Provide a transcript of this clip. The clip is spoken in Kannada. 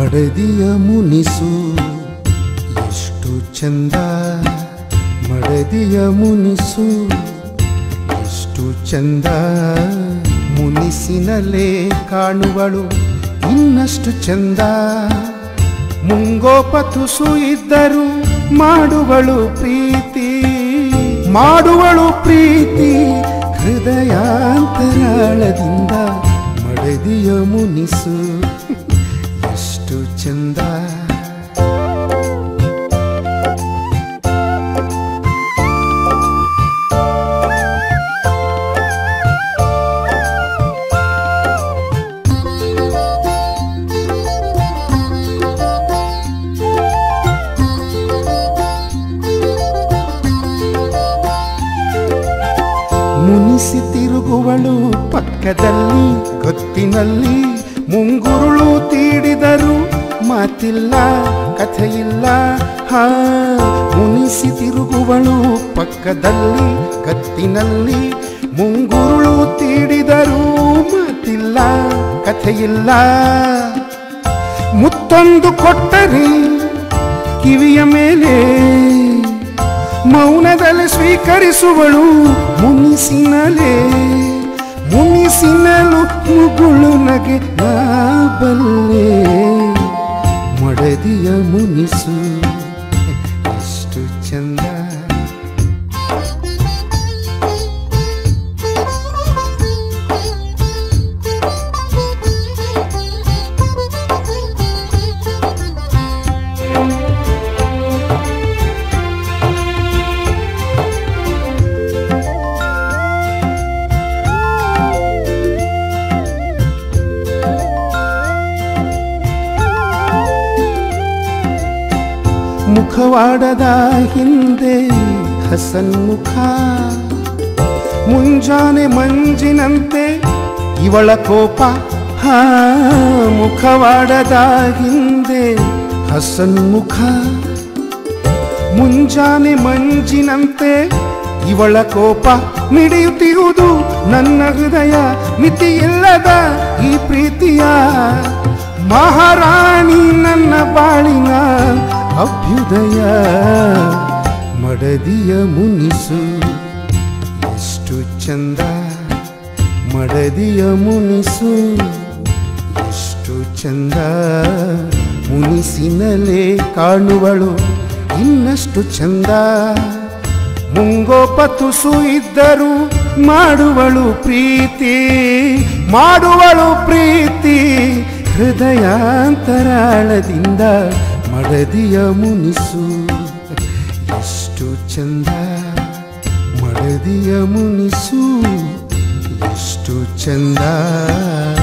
ಮಡದಿಯ ಮುನಿಸು ಎಷ್ಟು ಚಂದ ಮಡದಿಯ ಮುನಿಸು ಎಷ್ಟು ಚಂದ ಮುನಿಸಿನಲೇ ಕಾಣುವಳು ಇನ್ನಷ್ಟು ಚಂದ ಮುಂಗೋಪ ತುಸು ಇದ್ದರು ಮಾಡುವಳು ಪ್ರೀತಿ ಮಾಡುವಳು ಪ್ರೀತಿ ಹೃದಯಾಂತರಾಳದಿಂದ ಮಡದಿಯ ಮುನಿಸು ಎಷ್ಟು ಚಂದ ಮುನಿಸಿ ತಿರುಗುವಳು ಪಕ್ಕದಲ್ಲಿ ಗೊತ್ತಿನಲ್ಲಿ ಮುಂಗುರುಳು ತೀಡಿದರು ಮಾತಿಲ್ಲ ಕಥೆಯಿಲ್ಲ ಹಾ ಮುನಿಸಿ ತಿರುಗುವಳು ಪಕ್ಕದಲ್ಲಿ ಗತ್ತಿನಲ್ಲಿ ಮುಂಗುರುಳು ತೀಡಿದರು ಮಾತಿಲ್ಲ ಕಥೆಯಿಲ್ಲ ಮುತ್ತೊಂದು ಕೊಟ್ಟರೆ ಕಿವಿಯ ಮೇಲೆ ಮೌನದಲ್ಲಿ ಸ್ವೀಕರಿಸುವಳು ಮುನಿಸಿನಲೇ ಮುನಿಸಿನಲು ಮುಗುಳು ನಗೆ ನಾ ಬಲ್ಲೆ ಮಡದಿಯ ಮುನಿಸು ಎಷ್ಟು ಚಂದ ಮುಖವಾಡದ ಹಿಂದೆ ಹಸನ್ಮುಖ ಮುಂಜಾನೆ ಮಂಜಿನಂತೆ ಇವಳ ಕೋಪ ಹಾ ಮುಖವಾಡದ ಹಿಂದೆ ಹಸನ್ಮುಖ ಮುಂಜಾನೆ ಮಂಜಿನಂತೆ ಇವಳ ಕೋಪ ಮಿಡಿಯುತ್ತಿರುವುದು ನನ್ನ ಹೃದಯ ಮಿತಿಯಿಲ್ಲದ ಈ ಪ್ರೀತಿಯ ಮಹಾರಾಣಿ ನನ್ನ ಬಾಳಿನ ಅಭ್ಯುದಯ ಮಡದಿಯ ಮುನಿಸು ಎಷ್ಟು ಚಂದ ಮಡದಿಯ ಮುನಿಸು ಎಷ್ಟು ಚಂದ ಮುನಿಸಿನಲೇ ಕಾಣುವಳು ಇನ್ನಷ್ಟು ಚಂದ ಮುಂಗೋಪ ತುಸು ಇದ್ದರು ಮಾಡುವಳು ಪ್ರೀತಿ ಮಾಡುವಳು ಪ್ರೀತಿ ಹೃದಯಾಂತರಾಳದಿಂದ ಮಡದಿಯ ಮುನಿಸು ಎಷ್ಟು ಚಂದ ಮಡದಿಯ ಮುನಿಸು ಎಷ್ಟು ಚಂದ